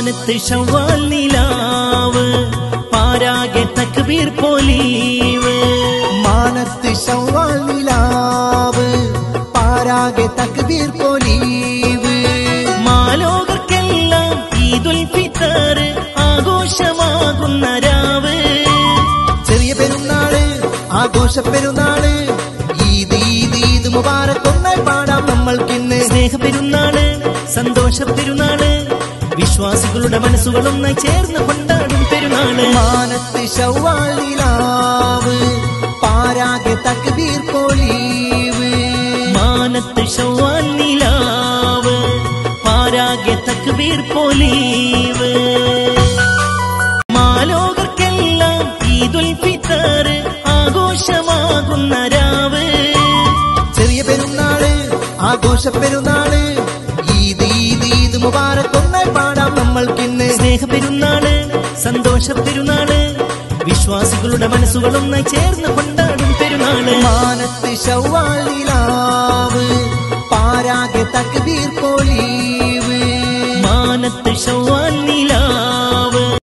മാനത്ത് ഷവ്വാൽ നിലാവ് പാരാകെ തക്ബീർ പോലീവ് മാനത്ത് ശവ്വാൽ നിലാവ് പാരാകെ തക്ബീർ പോലീവ് മാലോകർക്കെല്ലാം ഈദുൽ ഫിത്തർ ആഘോഷമാകുന്ന രാവ് ചെറിയ പെരുന്നാള് ആഘോഷ പെരുന്നാള് ഈദ് ഈദ് ഈദ് മുബാറക് ഒന്നായി പാടാം നമ്മൾക്കിന്ന് സ്നേഹ പെരുന്നാള് സന്തോഷ പെരുന്നാള് വിശ്വാസികളുടെ മനസ്സുകളൊന്നായി ചേർന്ന് കൊണ്ടാടും പെരുന്നാള് മാനത്ത് ശവ്വാൽ നിലാവ് പാരാകെ തക്ബീർ പോലീവ് മാനത്ത് ഷവ്വാൽ നിലാവ് പാരാകെ തക്ബീർ പോലീവ് മാലോകർക്കെല്ലാം ഈദുൽ ഫിത്തർ ആഘോഷമാകുന്ന രാവ് ചെറിയ പെരുന്നാള് ആഘോഷ പെരുന്നാള് ഈദ് ഈദ് ഈദ് മുബാറക് ഒന്നായി പാടാം നമ്മൾക്കിന്ന് സ്നേഹ പെരുന്നാള് സന്തോഷ പെരുന്നാള് വിശ്വാസികളുടെ മനസ്സുകളൊന്നായി ചേർന്ന് കൊണ്ടാടും പെരുന്നാള് മാനത്ത് ശവ്വാൽ നിലാവ് പാരാകെ തക്ബീർ പോലീവ് മാനത്ത് ഷവ്വാൽ